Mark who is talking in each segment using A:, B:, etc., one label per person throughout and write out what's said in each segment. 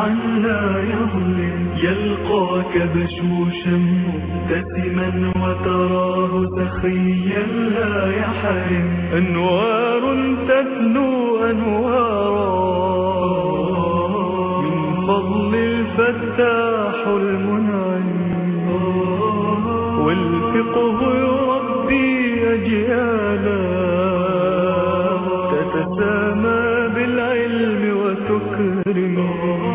A: معا لا يظلم يلقاك بشوشا مبتسما وتراه سخيا لا يحرم أنوار تتلو أنوارا من فضل الفتاح المنعم والفقه يربي أجيالا تتسامى بالعلم وتكرم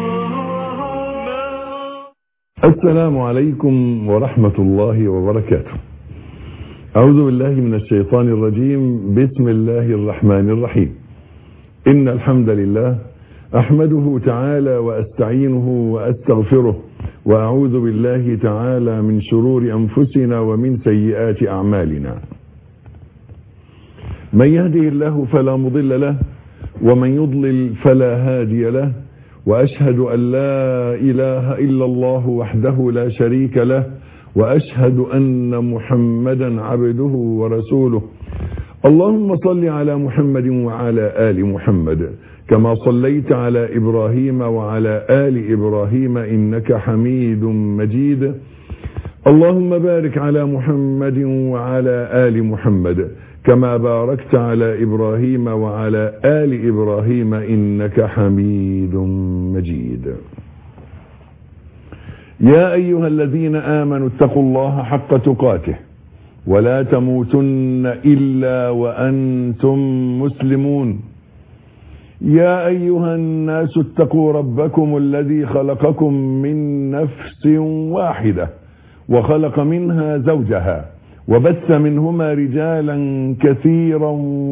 B: السلام عليكم ورحمة الله وبركاته أعوذ بالله من الشيطان الرجيم بسم الله الرحمن الرحيم إن الحمد لله أحمده تعالى وأستعينه وأستغفره وأعوذ بالله تعالى من شرور أنفسنا ومن سيئات أعمالنا من يهده الله فلا مضل له ومن يضلل فلا هادي له وأشهد أن لا إله إلا الله وحده لا شريك له وأشهد أن محمدا عبده ورسوله اللهم صل على محمد وعلى آل محمد كما صليت على إبراهيم وعلى آل إبراهيم إنك حميد مجيد اللهم بارك على محمد وعلى آل محمد كما باركت على إبراهيم وعلى آل إبراهيم إنك حميد مجيد يا أيها الذين آمنوا اتقوا الله حق تقاته ولا تموتن إلا وأنتم مسلمون يا أيها الناس اتقوا ربكم الذي خلقكم من نفس واحدة وخلق منها زوجها وبث منهما رجالا كثيرا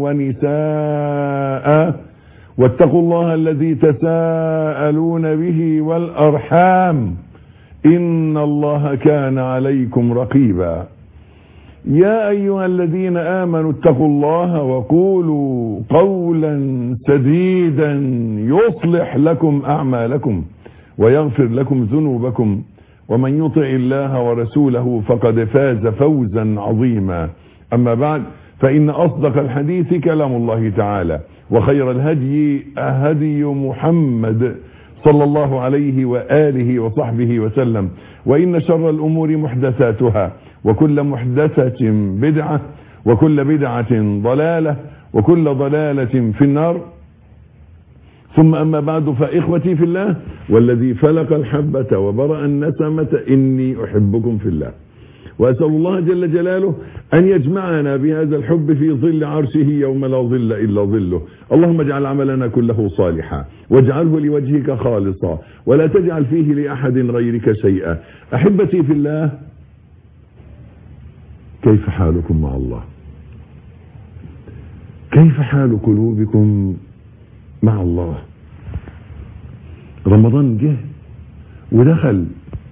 B: ونساء واتقوا الله الذي تساءلون به والأرحام إن الله كان عليكم رقيبا يا أيها الذين آمنوا اتقوا الله وقولوا قولا سديدا يصلح لكم أعمالكم ويغفر لكم ذنوبكم ومن يطع الله ورسوله فقد فاز فوزا عظيما أما بعد فإن أصدق الحديث كلام الله تعالى وخير الهدي هدي محمد صلى الله عليه وآله وصحبه وسلم وإن شر الأمور محدثاتها وكل محدثة بدعة وكل بدعة ضلالة وكل ضلالة في النار ثم أما بعد فإخوتي في الله والذي فلق الحبة وبرأ النسمة إني أحبكم في الله وأسأل الله جل جلاله أن يجمعنا بهذا الحب في ظل عرشه يوم لا ظل إلا ظله اللهم اجعل عملنا كله صالحا واجعله لوجهك خالصا ولا تجعل فيه لأحد غيرك شيئا أحبتي في الله كيف حالكم مع الله كيف حال قلوبكم مع الله رمضان جه ودخل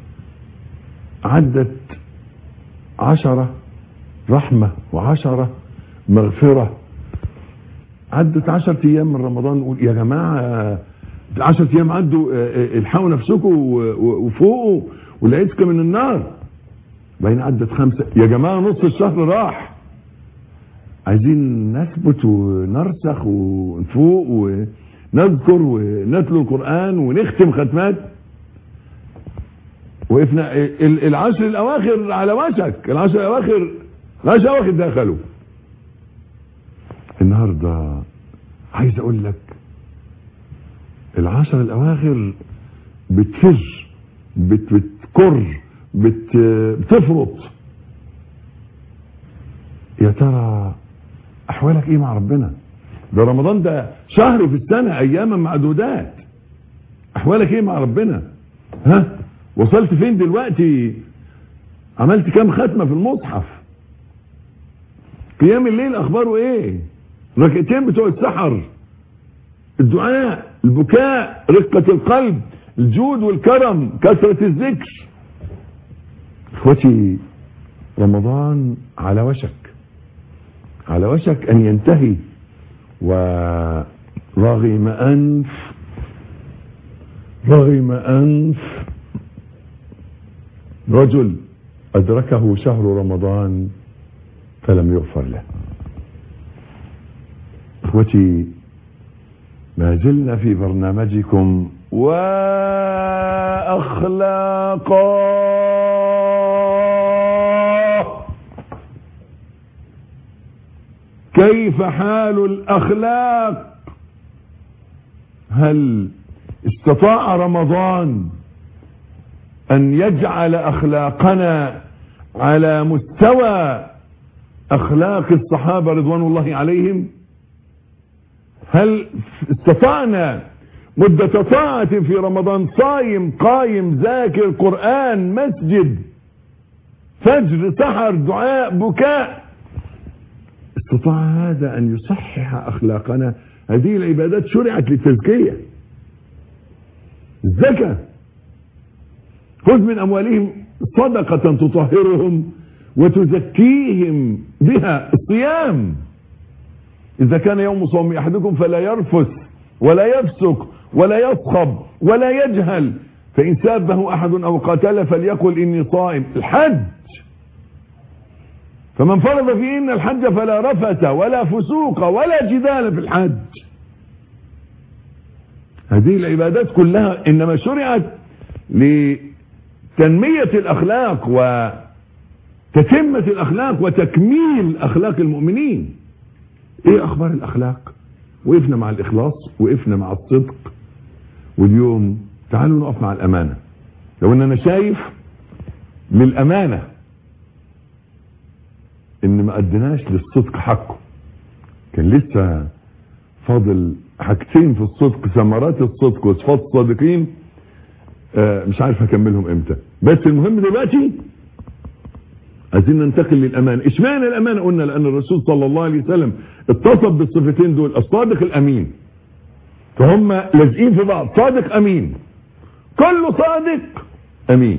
B: عدت عشرة رحمة وعشرة مغفرة عدت عشرة ايام من رمضان نقول يا جماعة عشرة ايام عدوا الحقوا نفسكم وفوقوا والعتق من النار بعدين عدت خمسة يا جماعة نص الشهر راح عايزين نثبت ونرسخ ونفوق ونذكر ونتلو القرآن ونختم ختمات وقفنا العشر الأواخر على وشك العشر الأواخر العشر الأواخر دخلوا النهاردة عايز أقول لك العشر الأواخر بتفر بت بتكر بت بتفرط يا ترى احوالك ايه مع ربنا ده رمضان ده شهر في السنة اياما معدودات احوالك ايه مع ربنا ها وصلت فين دلوقتي عملت كام ختمة في المصحف قيام الليل اخباره ايه ركعتين بتوع السحر الدعاء البكاء رقة القلب الجود والكرم كثرة الذكر اخوتي رمضان على وشك على وشك ان ينتهي ورغم انف رغم انف رجل ادركه شهر رمضان فلم يغفر له اخوتي ما زلنا في برنامجكم وأخلاقا كيف حال الأخلاق هل استطاع رمضان أن يجعل أخلاقنا على مستوى أخلاق الصحابة رضوان الله عليهم هل استطعنا مدة طاعة في رمضان صايم قايم ذاكر قرآن مسجد فجر سحر دعاء بكاء استطاع هذا أن يصحح أخلاقنا هذه العبادات شرعت للتزكية الزكاة خذ من أموالهم صدقة تطهرهم وتزكيهم بها الصيام إذا كان يوم صوم أحدكم فلا يرفث ولا يفسق ولا يصخب ولا يجهل فإن سابه أحد أو قاتل فليقل إني صائم الحج فمن فرض فيهن الحج فلا رفث ولا فسوق ولا جدال في الحج هذه العبادات كلها إنما شرعت لتنمية الأخلاق وتتمة الأخلاق وتكميل أخلاق المؤمنين ايه اخبار الاخلاق وقفنا مع الاخلاص وقفنا مع الصدق واليوم تعالوا نقف مع الامانة لو ان انا شايف للامانة ان ما اديناش للصدق حقه كان لسه فاضل حاجتين في الصدق ثمرات الصدق وصفات الصادقين آه مش عارف هكملهم امتى بس المهم دلوقتي عايزين ننتقل للأمانة اشمعنى الأمانة قلنا لأن الرسول صلى الله عليه وسلم اتصف بالصفتين دول الصادق الأمين فهم لازقين في بعض صادق أمين كل صادق أمين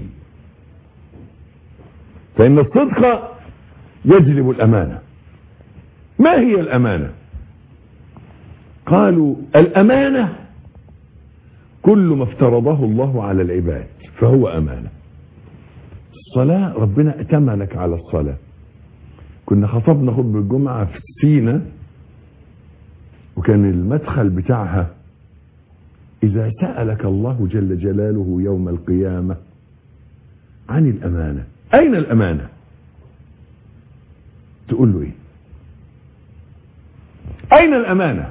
B: فإن الصدق يجلب الأمانة ما هي الأمانة قالوا الأمانة كل ما افترضه الله على العباد فهو أمانة الصلاة ربنا ائتمنك على الصلاة كنا خطبنا خطبة الجمعة في سينا وكان المدخل بتاعها إذا سألك الله جل جلاله يوم القيامة عن الأمانة أين الأمانة تقول له إيه أين الأمانة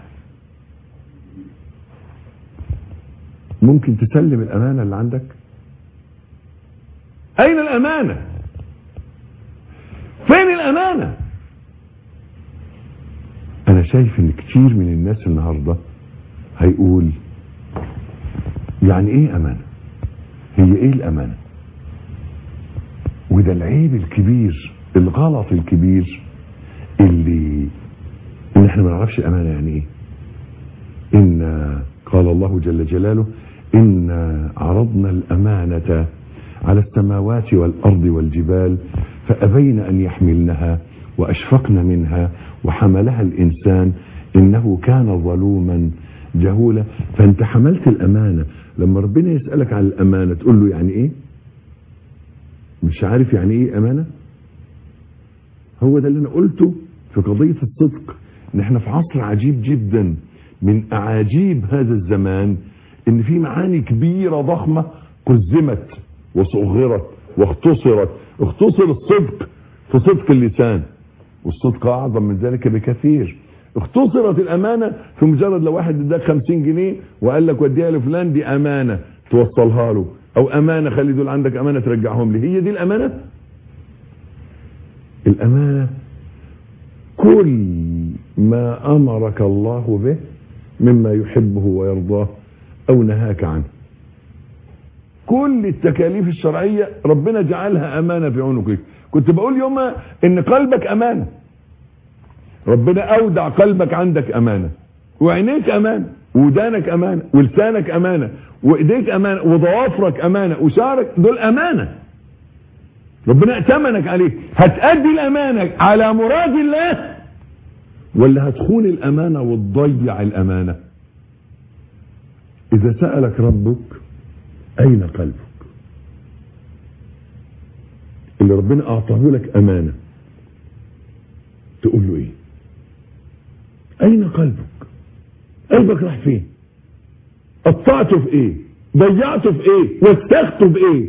B: ممكن تسلم الأمانة اللي عندك أين الأمانة فين الأمانة أنا شايف إن كتير من الناس النهاردة هيقول يعني إيه أمانة هي إيه الأمانة وده العيب الكبير الغلط الكبير اللي إن إحنا ما نعرفش الأمانة يعني إيه إن قال الله جل جلاله إن عرضنا الأمانة على السماوات والأرض والجبال فأبين أن يحملنها وأشفقن منها وحملها الإنسان إنه كان ظلوما جهولا فأنت حملت الأمانة لما ربنا يسألك عن الأمانة تقول له يعني إيه مش عارف يعني إيه أمانة هو ده اللي أنا قلته في قضية الصدق إن إحنا في عصر عجيب جدا من أعاجيب هذا الزمان إن في معاني كبيرة ضخمة قزمت وصغرت واختصرت اختصر الصدق في صدق اللسان والصدق اعظم من ذلك بكثير اختصرت الامانة في مجرد لو واحد اداك 50 جنيه وقال لك وديها لفلان دي امانة توصلها له او امانة خلي دول عندك امانة ترجعهم لي هي دي الامانة الامانة كل ما امرك الله به مما يحبه ويرضاه او نهاك عنه كل التكاليف الشرعية ربنا جعلها أمانة في عنقك كنت بقول يومها ان قلبك أمانة ربنا أودع قلبك عندك أمانة وعينيك أمانة ودانك أمانة ولسانك أمانة وإيديك أمانة وضوافرك أمانة وشعرك دول أمانة ربنا ائتمنك عليه هتأدي الأمانة على مراد الله ولا هتخون الأمانة وتضيع الأمانة إذا سألك ربك أين قلبك اللي ربنا أعطاه لك أمانة تقول له إيه أين قلبك قلبك راح فين قطعته في إيه ضيعته في ايه وسخته بايه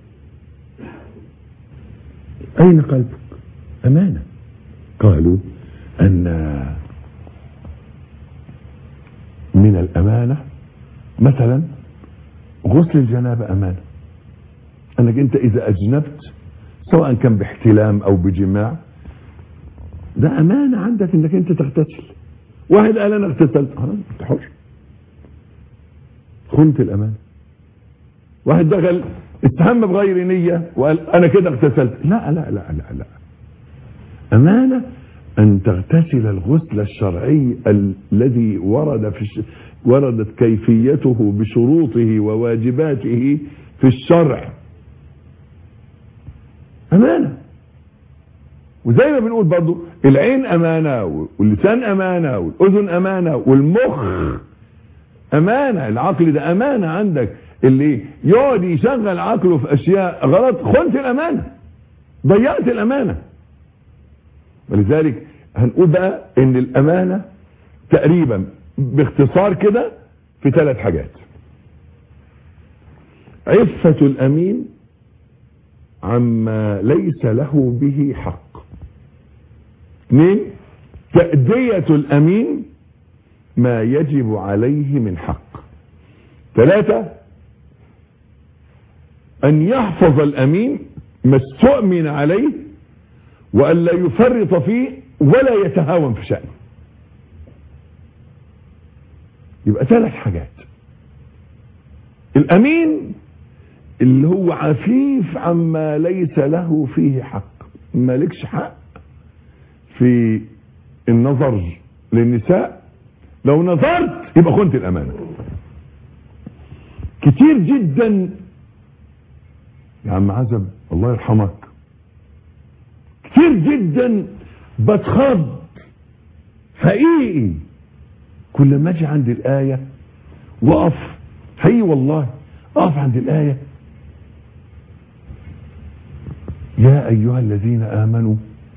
B: اين قلبك امانه قالوا ان من الامانه مثلا غسل الجنابه امانه انك انت اذا اجنبت سواء كان باحتلام او بجماع ده امانه عندك انك انت تغتسل واحد قال انا اغتسلت خلاص انت حر خنت الامانه واحد دخل اتهم بغير نيه وقال انا كده اغتسلت لا لا لا لا لا امانه ان تغتسل الغسل الشرعي الذي ورد في الش... وردت كيفيته بشروطه وواجباته في الشرع امانه وزي ما بنقول برضو العين امانه واللسان امانه والاذن امانه والمخ امانه العقل ده امانه عندك اللي يقعد يشغل عقله في اشياء غلط خنت الامانه ضيعت الامانه ولذلك هنقول بقى ان الامانه تقريبا باختصار كده في ثلاث حاجات عفه الامين عما ليس له به حق اثنين تأدية الأمين ما يجب عليه من حق ثلاثة أن يحفظ الأمين ما استؤمن عليه وأن لا يفرط فيه ولا يتهاون في شأنه يبقى ثلاث حاجات الأمين اللي هو عفيف عما ليس له فيه حق مالكش حق في النظر للنساء لو نظرت يبقى خنت الامانه كتير جدا يا عم عزب الله يرحمك كتير جدا بتخض حقيقي كل ما اجي عند الايه واقف حقيقي والله اقف عند الايه يا ايها الذين امنوا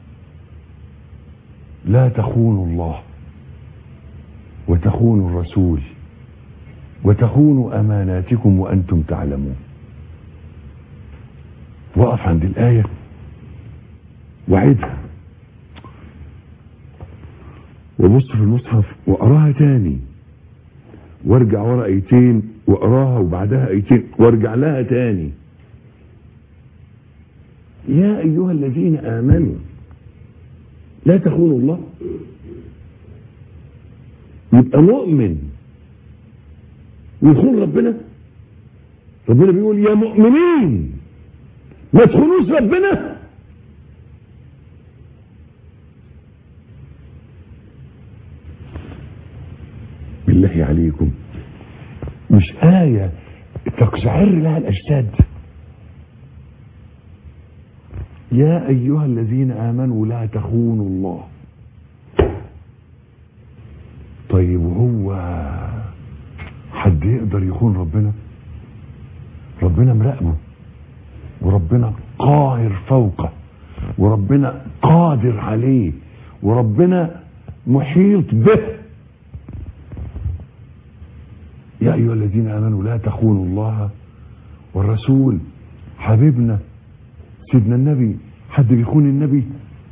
B: لا تخونوا الله وتخونوا الرسول وتخونوا اماناتكم وانتم تعلمون وقف عند الايه وعدها وبص في المصحف واقراها تاني وارجع ورا ايتين واقراها وبعدها ايتين وارجع لها تاني يا ايها الذين امنوا لا تخونوا الله يبقى مؤمن ويخون ربنا ربنا بيقول يا مؤمنين ما تخونوش ربنا بالله عليكم مش آية تقشعر لها الأجساد يا أيها الذين آمنوا لا تخونوا الله طيب وهو حد يقدر يخون ربنا ربنا مراقبه وربنا قاهر فوقه وربنا قادر عليه وربنا محيط به يا أيها الذين آمنوا لا تخونوا الله والرسول حبيبنا سيدنا النبي حد بيخون النبي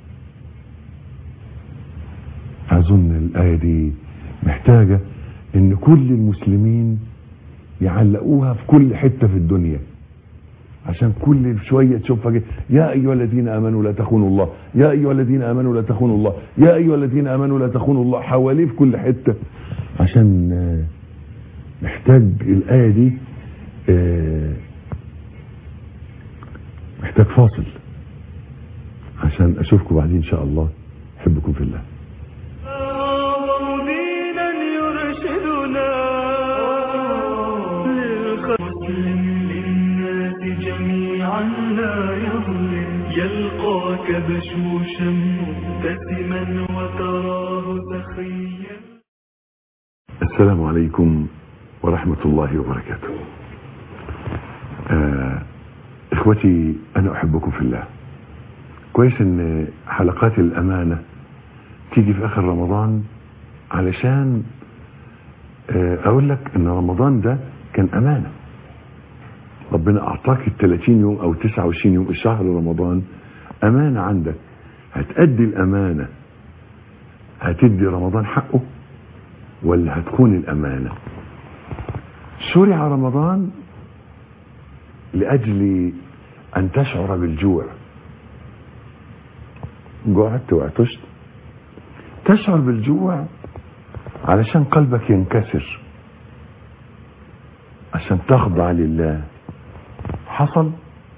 B: أظن الآية دي محتاجة إن كل المسلمين يعلقوها في كل حتة في الدنيا عشان كل شوية تشوفها كده يا أيها الذين آمنوا لا تخونوا الله يا أيها الذين آمنوا لا تخونوا الله يا أيها الذين آمنوا لا تخونوا الله حواليه في كل حتة عشان آه، محتاج الآية دي آه، محتاج فاصل عشان أشوفكم بعدين إن شاء الله أحبكم في الله
A: أعظم دينا يرشدنا للخير مسلم للناس جميعا لا يظلم يلقاك بشوشا مبتسما وتراه سخيا
B: السلام عليكم ورحمة الله وبركاته آه اخوتي انا احبكم في الله كويس ان حلقات الامانة تيجي في اخر رمضان علشان آه اقول لك ان رمضان ده كان امانة ربنا اعطاك ال 30 يوم او 29 يوم الشهر رمضان امانه عندك هتأدي الامانه هتدي رمضان حقه ولا هتكون الامانه شرع رمضان لاجل ان تشعر بالجوع جوعت وعطشت تشعر بالجوع علشان قلبك ينكسر عشان تخضع لله حصل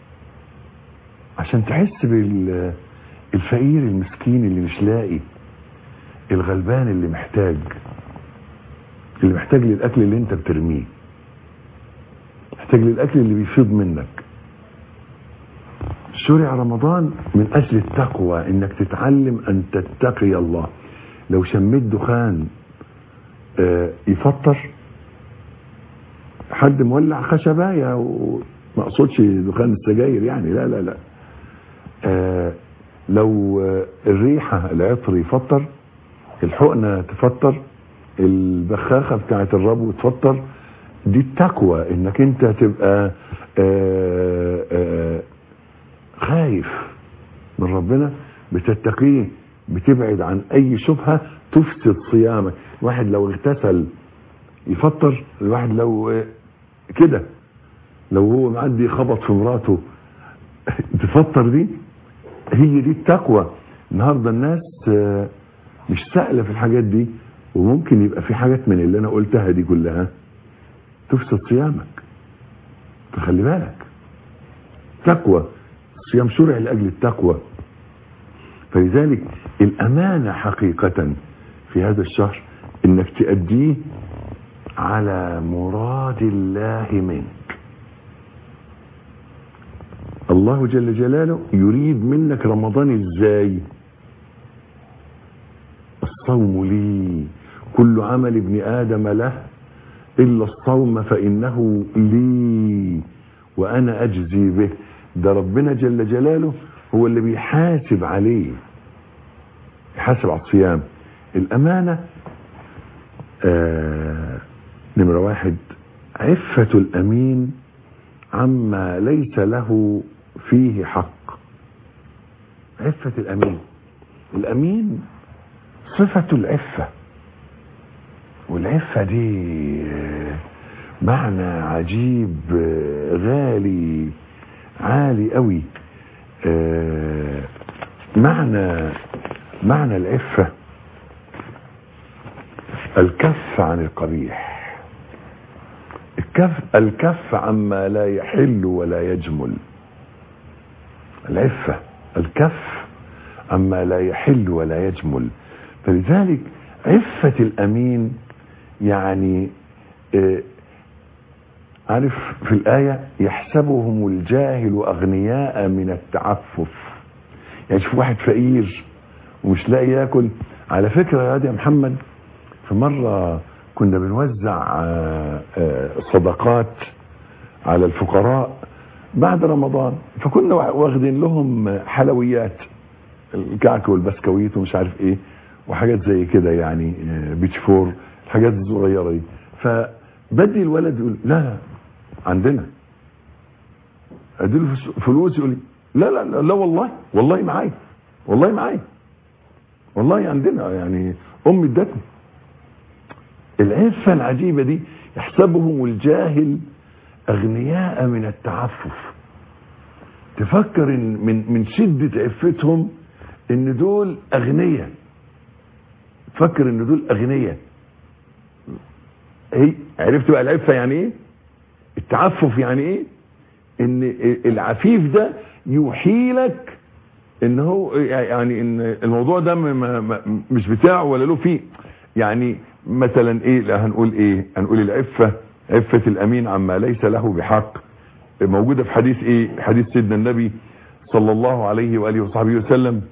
B: عشان تحس بالفقير المسكين اللي مش لاقي الغلبان اللي محتاج اللي محتاج للاكل اللي انت بترميه محتاج للاكل اللي بيفيض منك شرع رمضان من اجل التقوى انك تتعلم ان تتقي الله لو شميت دخان آه، يفطر حد مولع خشبايه وما اقصدش دخان السجاير يعني لا لا لا آه، لو آه، الريحه العطر يفطر الحقنه تفطر البخاخه بتاعت الربو تفطر دي التقوى انك انت تبقى آه، آه، خايف من ربنا بتتقيه بتبعد عن اي شبهه تفسد صيامك الواحد لو اغتسل يفطر الواحد لو آه، كده لو هو معدي خبط في مراته تفطر دي هي دي التقوى النهارده الناس آه، مش سائله في الحاجات دي وممكن يبقى في حاجات من اللي انا قلتها دي كلها تفسد صيامك فخلي بالك تقوى الصيام شرع لاجل التقوى فلذلك الامانه حقيقه في هذا الشهر انك تأديه على مراد الله منك الله جل جلاله يريد منك رمضان ازاي الصوم لي كل عمل ابن ادم له الا الصوم فانه لي وانا اجزي به ده ربنا جل جلاله هو اللي بيحاسب عليه يحاسب على الصيام الامانه آه نمره واحد عفه الامين عما ليس له فيه حق عفه الامين الامين صفه العفه والعفه دي آه، معنى عجيب آه، غالي عالي قوي آه، معنى معنى العفة الكف عن القبيح الكف, الكف عما لا يحل ولا يجمل العفة الكف عما لا يحل ولا يجمل فلذلك عفة الأمين يعني آه، عارف في الآية يحسبهم الجاهل أغنياء من التعفف يعني شوف واحد فقير ومش لاقي ياكل على فكرة يا واد يا محمد في مرة كنا بنوزع آه، آه، صدقات على الفقراء بعد رمضان فكنا واخدين لهم حلويات الكعك والبسكويت ومش عارف ايه وحاجات زي كده يعني آه، بيتش فور الحاجات الصغيره دي فبدي الولد يقول لا لا عندنا اديله فس- فلوس يقول لي لا لا لا, لا والله والله معايا والله معايا والله عندنا يعني امي ادتني العفه العجيبه دي يحسبهم الجاهل اغنياء من التعفف تفكر ان من من شده عفتهم ان دول اغنياء تفكر ان دول اغنياء هي عرفت بقى العفه يعني ايه التعفف يعني ايه ان العفيف ده يوحي لك ان هو يعني ان الموضوع ده م- م- م- مش بتاعه ولا له فيه يعني مثلا ايه لا هنقول ايه هنقول العفه عفه الامين عما ليس له بحق موجوده في حديث ايه حديث سيدنا النبي صلى الله عليه واله وصحبه وسلم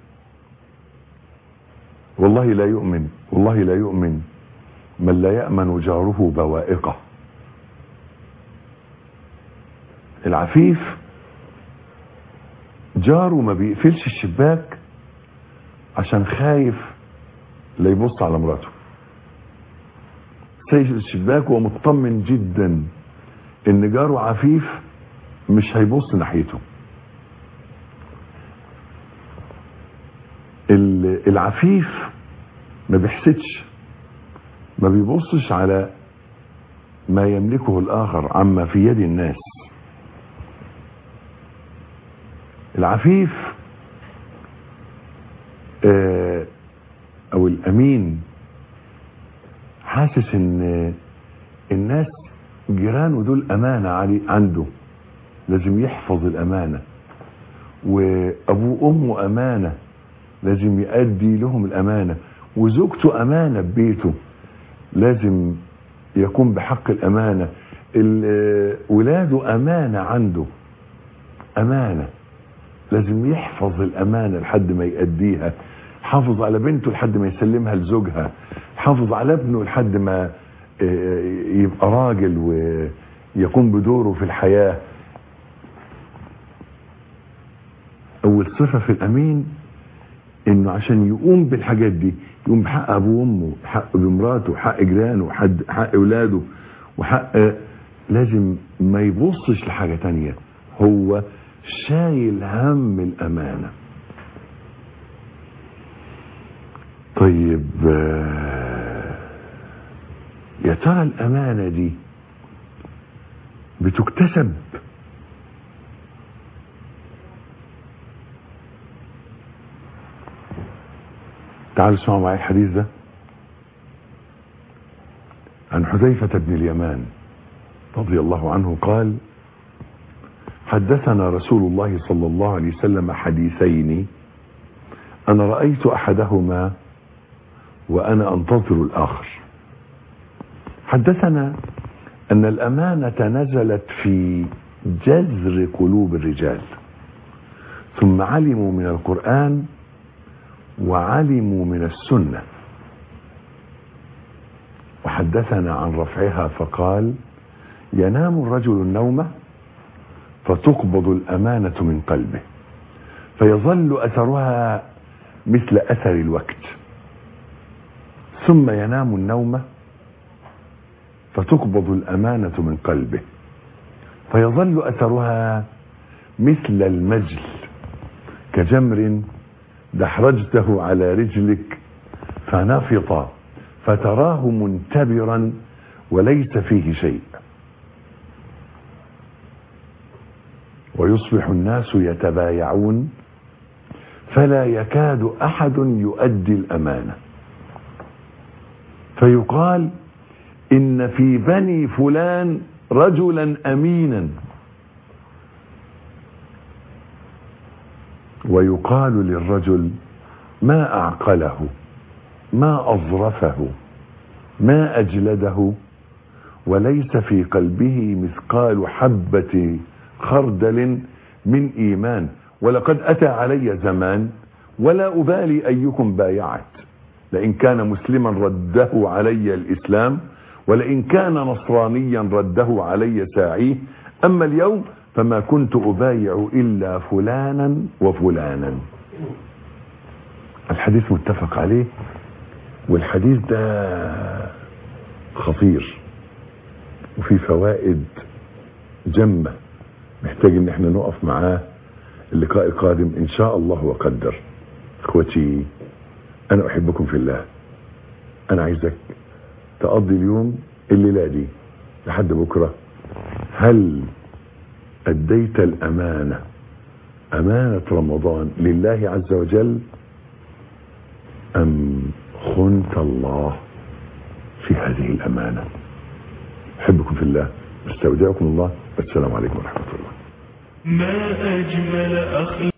B: والله لا يؤمن والله لا يؤمن من لا يأمن جاره بوائقه العفيف جاره ما بيقفلش الشباك عشان خايف لا يبص على مراته سايب الشباك وهو مطمن جدا ان جاره عفيف مش هيبص ناحيته ال- العفيف ما بيحسدش ما بيبصش على ما يملكه الآخر عما في يد الناس العفيف آه، او الامين حاسس ان الناس جيرانه دول امانة علي عنده لازم يحفظ الامانة وابوه وامه امانة لازم يؤدي لهم الامانة وزوجته امانة ببيته لازم يكون بحق الامانة ال- ولاده امانة عنده امانة لازم يحفظ الامانة لحد ما يأديها حافظ على بنته لحد ما يسلمها لزوجها حافظ على ابنه لحد ما آه، يبقى راجل ويقوم بدوره في الحياة اول صفة في الامين انه عشان يقوم بالحاجات دي يقوم بحق ابوه وامه حق بمراته حق جيرانه حد حق اولاده وحق لازم ما يبصش لحاجة تانية هو شايل هم الامانة طيب آه، يا ترى الامانة دي بتكتسب تعالوا اسمعوا معي الحديث ده عن حذيفة بن اليمان رضي الله عنه قال حدثنا رسول الله صلى الله عليه وسلم حديثين أنا رأيت أحدهما وأنا أنتظر الآخر حدثنا أن الأمانة نزلت في جذر قلوب الرجال ثم علموا من القرآن وعلموا من السنة وحدثنا عن رفعها فقال ينام الرجل النوم فتقبض الأمانة من قلبه فيظل أثرها مثل أثر الوقت ثم ينام النوم فتقبض الأمانة من قلبه فيظل أثرها مثل المجل كجمر دحرجته على رجلك فنفط فتراه منتبرا وليس فيه شيء ويصبح الناس يتبايعون فلا يكاد احد يؤدي الامانه فيقال ان في بني فلان رجلا امينا ويقال للرجل ما اعقله ما اظرفه ما اجلده وليس في قلبه مثقال حبه خردل من ايمان ولقد اتى علي زمان ولا ابالي ايكم بايعت لئن كان مسلما رده علي الاسلام ولئن كان نصرانيا رده علي ساعيه اما اليوم فما كنت ابايع الا فلانا وفلانا الحديث متفق عليه والحديث ده خطير وفي فوائد جمة محتاج ان احنا نقف معاه اللقاء القادم ان شاء الله وقدر اخوتي انا احبكم في الله انا عايزك تقضي اليوم الليلة دي لحد بكرة هل اديت الامانة امانة رمضان لله عز وجل ام خنت الله في هذه الامانة احبكم في الله استودعكم الله والسلام عليكم ورحمة الله
A: ما أجمل أخلاق